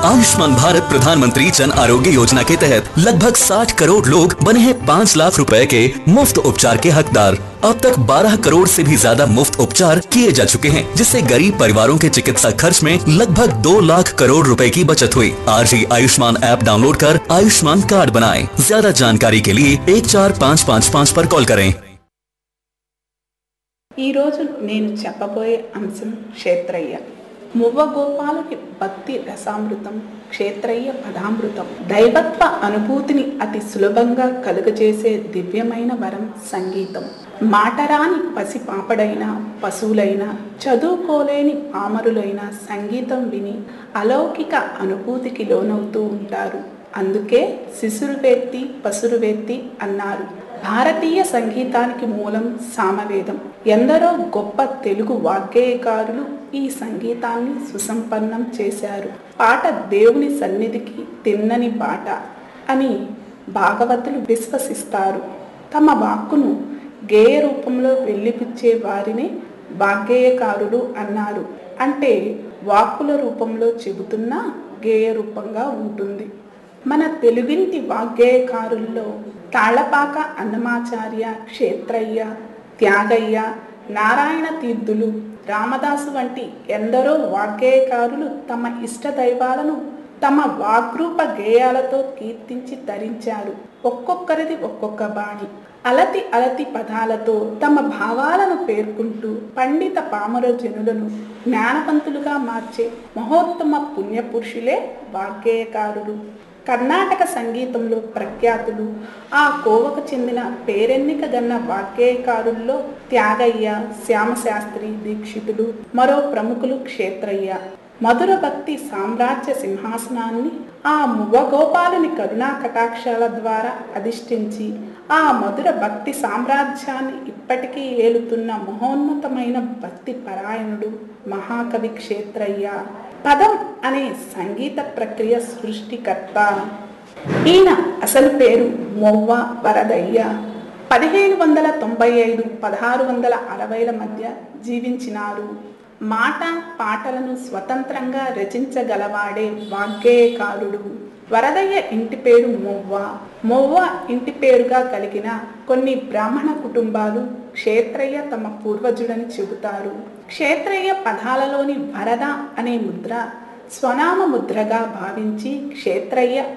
आयुष्मान भारत प्रधानमंत्री जन आरोग्य योजना के तहत लगभग 60 करोड़ लोग बने हैं 5 लाख रुपए के मुफ्त उपचार के हकदार अब तक 12 करोड़ से भी ज्यादा मुफ्त उपचार किए जा चुके हैं जिससे गरीब परिवारों के चिकित्सा खर्च में लगभग 2 लाख करोड़ रुपए की बचत हुई आज ही आयुष्मान ऐप डाउनलोड कर आयुष्मान कार्ड बनाएं ज्यादा जानकारी के लिए एक चार पाँच पाँच पाँच पर कॉल करें ఈరోజు నేను చెప్పబోయే అంశం క్షేత్రయ్య మువ్వ గోపాలుకి భక్తి రసామృతం క్షేత్రయ్య పదామృతం దైవత్వ అనుభూతిని అతి సులభంగా కలుగజేసే దివ్యమైన వరం సంగీతం మాటరాని పసి పాపడైన పశువులైన చదువుకోలేని పామరులైన సంగీతం విని అలౌకిక అనుభూతికి లోనవుతూ ఉంటారు అందుకే శిశురువేత్తి పసురువేత్తి అన్నారు భారతీయ సంగీతానికి మూలం సామవేదం ఎందరో గొప్ప తెలుగు వాగ్గేయకారులు ఈ సంగీతాన్ని సుసంపన్నం చేశారు పాట దేవుని సన్నిధికి తిన్నని బాట అని భాగవతులు విశ్వసిస్తారు తమ వాక్కును గేయ రూపంలో వెళ్ళిపుచ్చే వారిని వాగ్గేయకారులు అన్నారు అంటే వాక్కుల రూపంలో చెబుతున్న గేయ రూపంగా ఉంటుంది మన తెలుగింటి వాగ్గేయకారుల్లో తాళ్లపాక అన్నమాచార్య క్షేత్రయ్య త్యాగయ్య నారాయణ తీర్థులు రామదాసు వంటి ఎందరో వాగ్గేయకారులు తమ ఇష్ట దైవాలను తమ వాగ్రూప గేయాలతో కీర్తించి తరించారు ఒక్కొక్కరిది ఒక్కొక్క బాణి అలతి అలతి పదాలతో తమ భావాలను పేర్కొంటూ పండిత పామర జనులను జ్ఞానవంతులుగా మార్చే మహోత్తమ పుణ్యపురుషులే వాగ్గేయకారులు కర్ణాటక సంగీతంలో ప్రఖ్యాతులు ఆ కోవకు చెందిన పేరెన్నిక గన్న వాగ్గేయకారుల్లో త్యాగయ్య శ్యామశాస్త్రి దీక్షితులు మరో ప్రముఖులు క్షేత్రయ్య మధుర భక్తి సామ్రాజ్య సింహాసనాన్ని ఆ మువ్వగోపాలుని కరుణా కటాక్షాల ద్వారా అధిష్ఠించి ఆ మధుర భక్తి సామ్రాజ్యాన్ని ఇప్పటికీ ఏలుతున్న మహోన్నతమైన భక్తి పరాయణుడు మహాకవి క్షేత్రయ్య పదం అనే సంగీత ప్రక్రియ సృష్టికర్త ఈయన అసలు పేరు మొవ్వ వరదయ్య పదిహేను వందల తొంభై ఐదు పదహారు వందల అరవైల మధ్య జీవించినారు మాట పాటలను స్వతంత్రంగా రచించగలవాడే వాగ్గేయకారుడు వరదయ్య ఇంటి పేరు మొవ్వ మొవ్వ ఇంటి పేరుగా కలిగిన కొన్ని బ్రాహ్మణ కుటుంబాలు క్షేత్రయ్య తమ పూర్వజుడని చెబుతారు క్షేత్రయ్య పదాలలోని వరద అనే ముద్ర స్వనామ ముద్రగా భావించి క్షేత్రయ్య